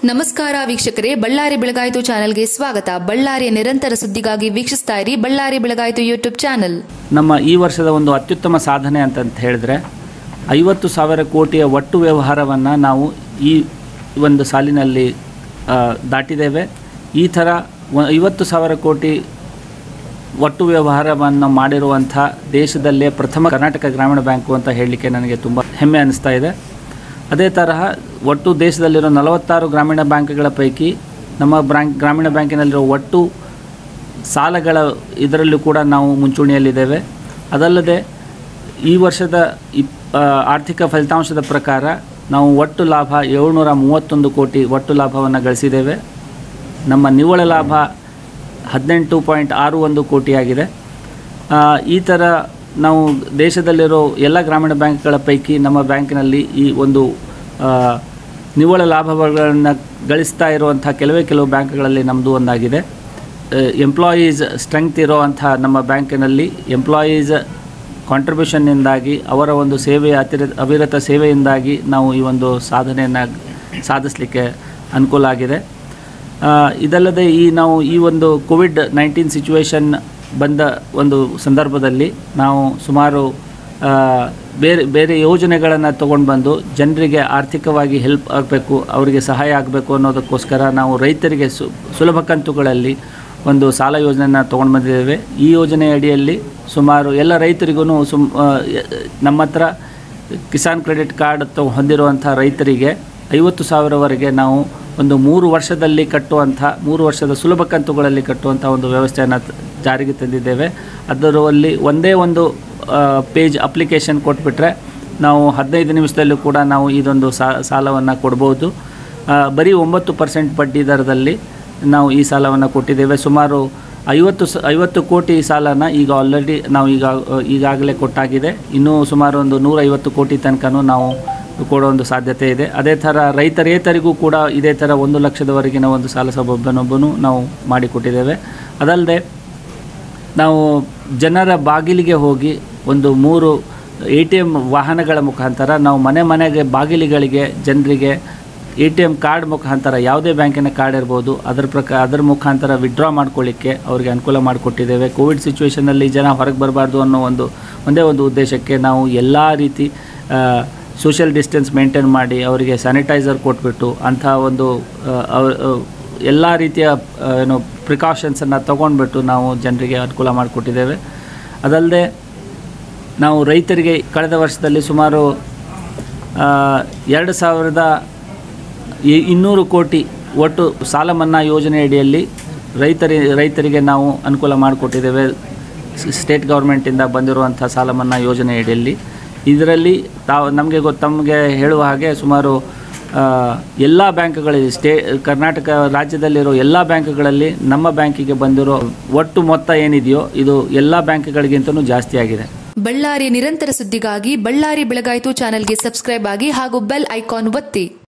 ನಮಸ್ಕಾರ ವೀಕ್ಷಕರೇ ಬಳ್ಳಾರಿ ಬೆಳಗಾಯಿತು ಚಾನೆಲ್ಗೆ ಸ್ವಾಗತ ಬಳ್ಳಾರಿಯ ನಿರಂತರ ಸುದ್ದಿಗಾಗಿ ವೀಕ್ಷಿಸ್ತಾ ಇರಿ ಬಳ್ಳಾರಿ ಬೆಳಗಾಯಿತು ಯೂಟ್ಯೂಬ್ ಚಾನೆಲ್ ನಮ್ಮ ಈ ವರ್ಷದ ಒಂದು ಅತ್ಯುತ್ತಮ ಸಾಧನೆ ಅಂತಂತ ಹೇಳಿದ್ರೆ ಐವತ್ತು ಸಾವಿರ ಕೋಟಿಯ ಒಟ್ಟು ವ್ಯವಹಾರವನ್ನು ನಾವು ಈ ಒಂದು ಸಾಲಿನಲ್ಲಿ ಆ, ದಾಟಿದ್ದೇವೆ ಈ ಥರ ವ- ಐವತ್ತು ಸಾವಿರ ಕೋಟಿ ಒಟ್ಟು ವ್ಯವಹಾರವನ್ನು ಮಾಡಿರುವಂಥ ದೇಶದಲ್ಲೇ ಪ್ರಥಮ ಕರ್ನಾಟಕ ಗ್ರಾಮೀಣ ಬ್ಯಾಂಕು ಅಂತ ಹೇಳಲಿಕ್ಕೆ ನನಗೆ ತುಂಬ ಹೆಮ್ಮೆ ಅನ್ನಿಸ್ತಾ ಇದೆ ಅದೇ ತರಹ ಒಟ್ಟು ದೇಶದಲ್ಲಿರೋ ನಲವತ್ತಾರು ಗ್ರಾಮೀಣ ಬ್ಯಾಂಕ್ಗಳ ಪೈಕಿ ನಮ್ಮ ಬ್ಯಾಂಕ್ ಗ್ರಾಮೀಣ ಬ್ಯಾಂಕಿನಲ್ಲಿರೋ ಒಟ್ಟು ಸಾಲಗಳ ಇದರಲ್ಲೂ ಕೂಡ ನಾವು ಮುಂಚೂಣಿಯಲ್ಲಿದ್ದೇವೆ ಅದಲ್ಲದೆ ಈ ವರ್ಷದ ಇಪ್ ಆ, ಆರ್ಥಿಕ ಫಲಿತಾಂಶದ ಪ್ರಕಾರ ನಾವು ಒಟ್ಟು ಲಾಭ ಏಳ್ನೂರ ಮೂವತ್ತೊಂದು ಕೋಟಿ ಒಟ್ಟು ಲಾಭವನ್ನು ಗಳಿಸಿದ್ದೇವೆ ನಮ್ಮ ನಿವ್ವಳ ಲಾಭ ಹದಿನೆಂಟು ಪಾಯಿಂಟ್ ಆರು ಒಂದು ಕೋಟಿಯಾಗಿದೆ ಆ, ಈ ಥರ ನಾವು ದೇಶದಲ್ಲಿರೋ ಎಲ್ಲ ಗ್ರಾಮೀಣ ಬ್ಯಾಂಕ್ಗಳ ಪೈಕಿ ನಮ್ಮ ಬ್ಯಾಂಕಿನಲ್ಲಿ ಈ ಒಂದು ಆ, ನಿವ್ವಳ ಲಾಭಗಳನ್ನು ಗಳಿಸ್ತಾ ಇರುವಂಥ ಕೆಲವೇ ಕೆಲವು ಬ್ಯಾಂಕ್ಗಳಲ್ಲಿ ನಮ್ಮದು ಒಂದಾಗಿದೆ ಎಂಪ್ಲಾಯೀಸ್ ಸ್ಟ್ರೆಂಗ್ತ್ ಇರೋವಂಥ ನಮ್ಮ ಬ್ಯಾಂಕಿನಲ್ಲಿ ಎಂಪ್ಲಾಯೀಸ್ ಕಾಂಟ್ರಿಬ್ಯೂಷನ್ನಿಂದಾಗಿ ಅವರ ಒಂದು ಸೇವೆಯ ಅತಿರ ಅವಿರತ ಸೇವೆಯಿಂದಾಗಿ ನಾವು ಈ ಒಂದು ಸಾಧನೆಯನ್ನು ಸಾಧಿಸಲಿಕ್ಕೆ ಅನುಕೂಲ ಆಗಿದೆ ಆ, ಇದಲ್ಲದೆ ಈ ನಾವು ಈ ಒಂದು ಕೋವಿಡ್ ನೈನ್ಟೀನ್ ಸಿಚುವೇಶನ್ ಬಂದ ಒಂದು ಸಂದರ್ಭದಲ್ಲಿ ನಾವು ಸುಮಾರು ಆ, ಬೇರೆ ಬೇರೆ ಯೋಜನೆಗಳನ್ನು ತೊಗೊಂಡು ಬಂದು ಜನರಿಗೆ ಆರ್ಥಿಕವಾಗಿ ಹೆಲ್ಪ್ ಆಗಬೇಕು ಅವರಿಗೆ ಸಹಾಯ ಆಗಬೇಕು ಅನ್ನೋದಕ್ಕೋಸ್ಕರ ನಾವು ರೈತರಿಗೆ ಸು ಸುಲಭ ಕಂತುಗಳಲ್ಲಿ ಒಂದು ಸಾಲ ಯೋಜನೆಯನ್ನು ತೊಗೊಂಡು ಬಂದಿದ್ದೇವೆ ಈ ಯೋಜನೆ ಅಡಿಯಲ್ಲಿ ಸುಮಾರು ಎಲ್ಲ ರೈತರಿಗೂ ಸುಮ್ ಆ, ಯ- ನಮ್ಮ ಹತ್ರ ಕಿಸಾನ್ ಕ್ರೆಡಿಟ್ ಕಾರ್ಡ್ ತೊ ಹೊಂದಿರುವಂಥ ರೈತರಿಗೆ ಐವತ್ತು ಸಾವಿರವರೆಗೆ ನಾವು ಒಂದು ಮೂರು ವರ್ಷದಲ್ಲಿ ಕಟ್ಟುವಂಥ ಮೂರು ವರ್ಷದ ಸುಲಭ ಕಂತುಗಳಲ್ಲಿ ಕಟ್ಟುವಂಥ ಒಂದು ವ್ಯವಸ್ಥೆಯನ್ನು ತ- ಜಾರಿಗೆ ತಂದಿದ್ದೇವೆ ಅದರಲ್ಲಿ ಒಂದೇ ಒಂದು ಪೇಜ್ ಅಪ್ಲಿಕೇಶನ್ ಕೊಟ್ಬಿಟ್ರೆ ನಾವು ಹದಿನೈದು ನಿಮಿಷದಲ್ಲೂ ಕೂಡ ನಾವು ಇದೊಂದು ಸಾ ಸಾಲವನ್ನು ಕೊಡ್ಬೋದು ಆ, ಬರೀ ಒಂಬತ್ತು ಪರ್ಸೆಂಟ್ ಬಡ್ಡಿ ದರದಲ್ಲಿ ನಾವು ಈ ಸಾಲವನ್ನು ಕೊಟ್ಟಿದ್ದೇವೆ ಸುಮಾರು ಐವತ್ತು ಸ ಐವತ್ತು ಕೋಟಿ ಸಾಲನ ಈಗ ಆಲ್ರೆಡಿ ನಾವು ಈಗ ಈಗಾಗಲೇ ಕೊಟ್ಟಾಗಿದೆ ಇನ್ನೂ ಸುಮಾರು ಒಂದು ನೂರೈವತ್ತು ಕೋಟಿ ತನಕನೂ ನಾವು ಕೊಡೋ ಒಂದು ಸಾಧ್ಯತೆ ಇದೆ ಅದೇ ಥರ ರೈತರೇತರಿಗೂ ಕೂಡ ಇದೇ ಥರ ಒಂದು ಲಕ್ಷದವರೆಗಿನ ಒಂದು ಸಾಲ ಸೌಲಭ್ಯನೊಬ್ಬನು ನಾವು ಮಾಡಿಕೊಟ್ಟಿದ್ದೇವೆ ಅದಲ್ಲದೆ ನಾವು ಜನರ ಬಾಗಿಲಿಗೆ ಹೋಗಿ ಒಂದು ಮೂರು ಎ ಟಿ ಎಮ್ ವಾಹನಗಳ ಮುಖಾಂತರ ನಾವು ಮನೆ ಮನೆಗೆ ಬಾಗಿಲಿಗಳಿಗೆ ಜನರಿಗೆ ಎ ಟಿ ಎಮ್ ಕಾರ್ಡ್ ಮುಖಾಂತರ ಯಾವುದೇ ಬ್ಯಾಂಕಿನ ಕಾರ್ಡ್ ಇರ್ಬೋದು ಅದರ ಪ್ರಕಾರ ಅದರ ಮುಖಾಂತರ ವಿಡ್ರಾ ಮಾಡ್ಕೊಳ್ಳಿಕ್ಕೆ ಅವರಿಗೆ ಅನುಕೂಲ ಮಾಡಿಕೊಟ್ಟಿದ್ದೇವೆ ಕೋವಿಡ್ ಸಿಚುವೇಷನಲ್ಲಿ ಜನ ಹೊರಗೆ ಬರಬಾರ್ದು ಅನ್ನೋ ಒಂದು ಒಂದೇ ಒಂದು ಉದ್ದೇಶಕ್ಕೆ ನಾವು ಎಲ್ಲ ರೀತಿ ಸೋಷಿಯಲ್ ಡಿಸ್ಟೆನ್ಸ್ ಮೇಂಟೈನ್ ಮಾಡಿ ಅವರಿಗೆ ಸ್ಯಾನಿಟೈಸರ್ ಕೊಟ್ಬಿಟ್ಟು ಅಂಥ ಒಂದು ಆ, ಅವ- ಅವ್- ಎಲ್ಲ ರೀತಿಯ ಆ, ಏನು ಪ್ರಿಕಾಷನ್ಸನ್ನು ತೊಗೊಂಡ್ಬಿಟ್ಟು ನಾವು ಜನರಿಗೆ ಅನುಕೂಲ ಮಾಡಿಕೊಟ್ಟಿದ್ದೇವೆ ಅದಲ್ಲದೆ ನಾವು ರೈತರಿಗೆ ಕಳೆದ ವರ್ಷದಲ್ಲಿ ಸುಮಾರು ಆ, ಎರಡು ಸಾವಿರದ ಇ- ಇನ್ನೂರು ಕೋಟಿ ಒಟ್ಟು ಸಾಲ ಮನ್ನಾ ಯೋಜನೆ ಅಡಿಯಲ್ಲಿ ರೈತರಿ ರೈತರಿಗೆ ನಾವು ಅನುಕೂಲ ಮಾಡಿಕೊಟ್ಟಿದ್ದೇವೆ ಸ್- ಸ್ಟೇಟ್ ಗೌರ್ಮೆಂಟಿಂದ ಬಂದಿರುವಂಥ ಸಾಲ ಮನ್ನಾ ಯೋಜನೆ ಅಡಿಯಲ್ಲಿ ಇದರಲ್ಲಿ ತಾವು ನಮಗೆ ಗೊತ್ತು ತಮಗೆ ಹೇಳುವ ಹಾಗೆ ಸುಮಾರು ಎಲ್ಲ ಬ್ಯಾಂಕ್ಗಳಲ್ಲಿ ಸ್ಟೇ ಕರ್ನಾಟಕ ರಾಜ್ಯದಲ್ಲಿರೋ ಎಲ್ಲ ಬ್ಯಾಂಕ್ಗಳಲ್ಲಿ ನಮ್ಮ ಬ್ಯಾಂಕಿಗೆ ಬಂದಿರೋ ಒಟ್ಟು ಮೊತ್ತ ಏನಿದೆಯೋ ಇದು ಎಲ್ಲ ಬ್ಯಾಂಕ್ಗಳಿಗಿಂತಲೂ ಜಾಸ್ತಿ ಆಗಿದೆ ಬಳ್ಳಾರಿಯ ನಿರಂತರ ಸುದ್ದಿಗಾಗಿ ಬಳ್ಳಾರಿ ಬೆಳಗಾಯಿತು ಚಾನೆಲ್ಗೆ ಸಬ್ಸ್ಕ್ರೈಬ್ ಆಗಿ ಹಾಗೂ ಬೆಲ್ ಐಕಾನ್ ಒತ್ತಿ